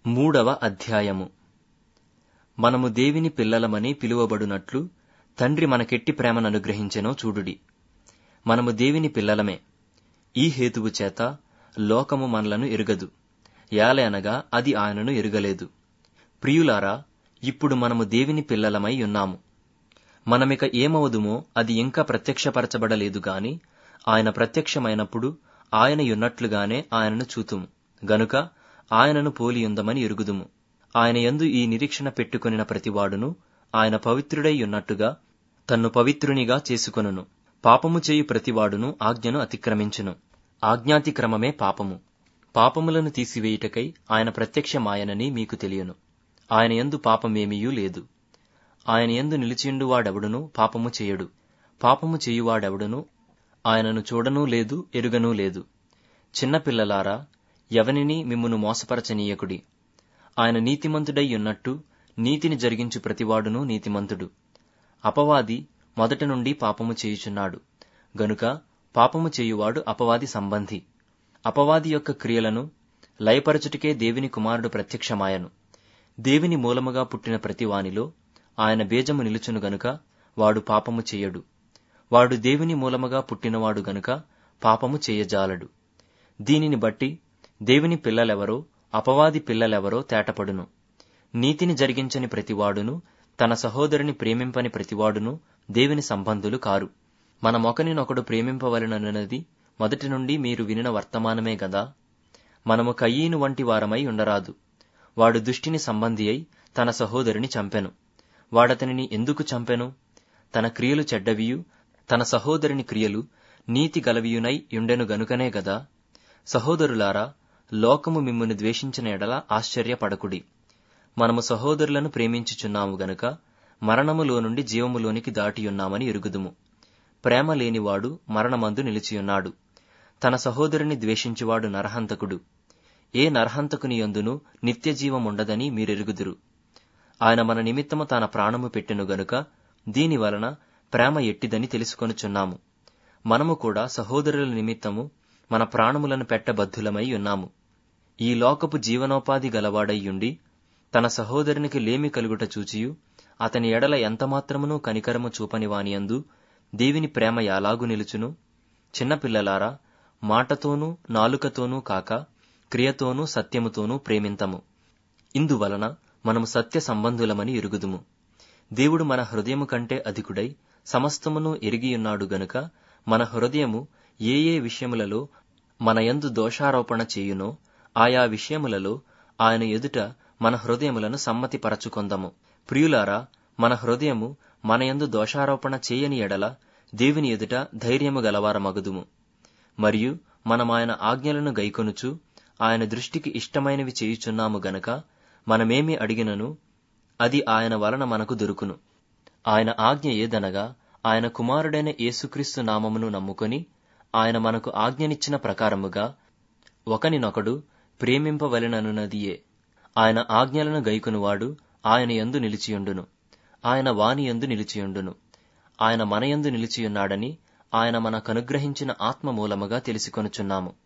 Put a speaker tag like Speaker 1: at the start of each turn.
Speaker 1: మూడవ అధ్యాయము మనము దేవుని పిల్లలమని పిలువబడునట్లు తండ్రి మనకెట్టి ప్రేమను అనుగ్రహించెనో చూడుడి మనము దేవుని పిల్లలమే ఈ హేతువు చేత లోకము మనలను ఎరుగదు యాలయనగా అది ఆయనను ఎరుగలేదు ప్రియులారా ఇప్పుడు మనము దేవుని పిల్లలమై ఉన్నాము మనమిక ఏమవుదుమో అది ఇంకా ప్రత్యక్షపరచబడలేదు గాని ఆయన ప్రత్యక్షమైనప్పుడు ఆయన యున్నట్లుగానే ఆయనను చూతుము గనుక ఆయనను పోలియుందమని ఎరుగుదుము ఆయన యందు ఈ నిరీక్షణ పెట్టుకొనిన ప్రతివాడును ఆయన పవిత్రుడై ఉన్నట్టుగా తన్ను పవిత్రునిగా చేసుకొనును పాపము చేయు ప్రతివాడును ఆజ్ఞను అతిక్రమించును ఆజ్ఞాతిక్రమమే పాపము పాపములను తీసివేయుటకై ఆయన ప్రత్యక్షమాయనని మీకు తెలియను ఆయన యందు పాపమేమీయూ లేదు ఆయన యందు నిలిచిండువాడెవడును పాపము చేయడు పాపము చేయువాడెవడును ఆయనను చూడనూ లేదు ఎరుగనూ లేదు చిన్నపిల్లలారా ఎవనిని మిమ్మును మోసపరచనీయకుడి ఆయన నీతిమంతుడై ఉన్నట్టు నీతిని జరిగించు ప్రతివాడును నీతిమంతుడు అపవాది మొదట నుండి పాపము చేయుచున్నాడు గనుక పాపము చేయువాడు అపవాది సంబంధి అపవాది యొక్క క్రియలను లయపరచుటకే దేవుని కుమారుడు ప్రత్యక్షమాయను దేవుని మూలముగా పుట్టిన ప్రతివానిలో ఆయన బీజము నిలుచును గనుక వాడు పాపము చేయడు వాడు దేవుని మూలముగా పుట్టినవాడు గనుక పాపము చేయజాలడు దీనిని బట్టి దేవుని పిల్లలెవరో అపవాది పిల్లలెవరో తేటపడును నీతిని జరిగించని ప్రతివాడును తన సహోదరుని ప్రేమింపని ప్రతివాడును దేవుని సంబంధులు కారు మనమొకనినొకడు ప్రేమింపవలనన్నది మొదటి నుండి మీరు వినిన వర్తమానమే గదా మనము కయ్యీను వంటి వారమై ఉండరాదు వాడు దుష్టిని సంబంధి అయి తన సహోదరుని చంపెను వాడతనిని ఎందుకు చంపెను తన క్రియలు చెడ్డవియు తన సహోదరుని క్రియలు నీతి గలవియునై యుండెను గనుకనే గదా సహోదరులారా లోకము మిమ్మును ద్వేషించిన ఎడల ఆశ్చర్యపడకుడి మనము సహోదరులను ప్రేమించుచున్నాము గనుక మరణములో నుండి జీవములోనికి దాటియున్నామని ఎరుగుదుము ప్రేమ లేనివాడు మరణమందు నిలిచియున్నాడు తన సహోదరుని ద్వేషించువాడు నరహంతకుడు ఏ నరహంతకుని యందును నిత్యజీవముండదని మీరెరుగుదురు ఆయన మన నిమిత్తము తన ప్రాణము పెట్టెను గనుక దీని వలన ప్రేమ ఎట్టిదని తెలుసుకొనుచున్నాము మనము కూడా సహోదరుల నిమిత్తము మన ప్రాణములను పెట్టబద్ధులమై ఉన్నాము ఈ లోకపు జీవనోపాధి గలవాడయ్యుండి తన సహోదరునికి లేమి కలుగుట చూచియు అతని ఎడల ఎంతమాత్రమునూ కనికరము చూపని వానియందు దేవుని ప్రేమ ఎలాగు నిలుచును చిన్నపిల్లలారా మాటతోనూ నాలుకతోనూ కాక క్రియతోనూ సత్యముతోనూ ప్రేమింతము ఇందువలన మనము సత్య సంబంధులమని ఎరుగుదుము దేవుడు మన హృదయము కంటే అధికుడై సమస్తమును ఎరిగియున్నాడు గనుక మన హృదయము ఏ ఏ విషయములలో మన యందు దోషారోపణ చేయునో ఆయా విషయములలో ఆయన ఎదుట మన హృదయములను సమ్మతిపరచుకొందము ప్రియులారా మన హృదయము మన యందు దోషారోపణ చేయని ఎడల దేవుని ఎదుట ధైర్యము గలవారమగుదుము మరియు మనమాయన ఆజ్ఞలను గైకొనుచు ఆయన దృష్టికి ఇష్టమైనవి చేయుచున్నాము గనక మనమేమి అడిగినను అది ఆయన వలన మనకు దొరుకును ఆయన ఆజ్ఞ ఏదనగా ఆయన కుమారుడైన యేసుక్రీస్తు నామమును నమ్ముకొని ఆయన మనకు ఆజ్ఞనిచ్చిన ప్రకారముగా ఒకనినొకడు ప్రేమింపవలెననున్నదియే ఆయన ఆజ్ఞలను గైకొనువాడు ఆయన యందు నిలిచియుండును ఆయన వాని యందు నిలిచియుండును ఆయన మన యందు నిలిచియున్నాడని ఆయన మనకనుగ్రహించిన ఆత్మ మూలముగా తెలిసికొనుచున్నాము